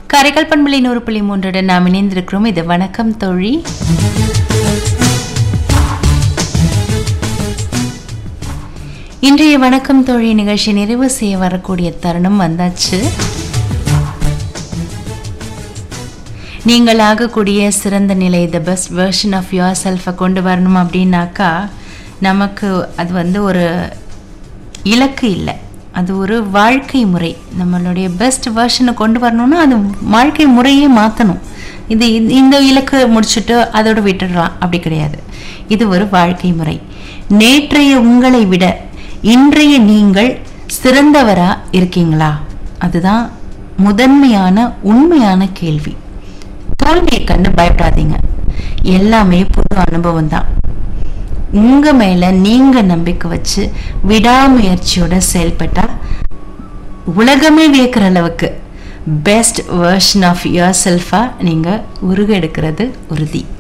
காரைக்கால் பண்பலை நூறு புள்ளி மூன்றுடன் நாம் இணைந்திருக்கிறோம் இது வணக்கம் தோழி இன்றைய வணக்கம் தோழி நிகழ்ச்சி நிறைவு செய்ய வரக்கூடிய தருணம் வந்தாச்சு நீங்கள் ஆகக்கூடிய சிறந்த நிலை the best version of your செல்ஃபை கொண்டு வரணும் அப்படின்னாக்கா நமக்கு அது வந்து ஒரு இலக்கு இல்லை அது ஒரு வாழ்க்கை முறை நம்மளுடைய பெஸ்ட் வெர்ஷனை கொண்டு வரணும்னா அது வாழ்க்கை முறையே மாற்றணும் இது இந்த- இந்த இலக்கு முடிச்சுட்டு அதோட விட்டுடலாம் அப்படி கிடையாது இது ஒரு வாழ்க்கை முறை நேற்றைய உங்களை விட இன்றைய நீங்கள் சிறந்தவரா இருக்கீங்களா அதுதான் முதன்மையான உண்மையான கேள்வி தோல்வியை கண்டு பயப்படாதீங்க எல்லாமே புது அனுபவம் தான் உங்க மேல நீங்க நம்பிக்கை வச்சு விடாமுயற்சியோட செயல்பட்டா உலகமே வியக்கிற அளவுக்கு பெஸ்ட் வெர்ஷன் ஆஃப் யுவர் செல்ஃபா நீங்க உருக எடுக்கிறது உறுதி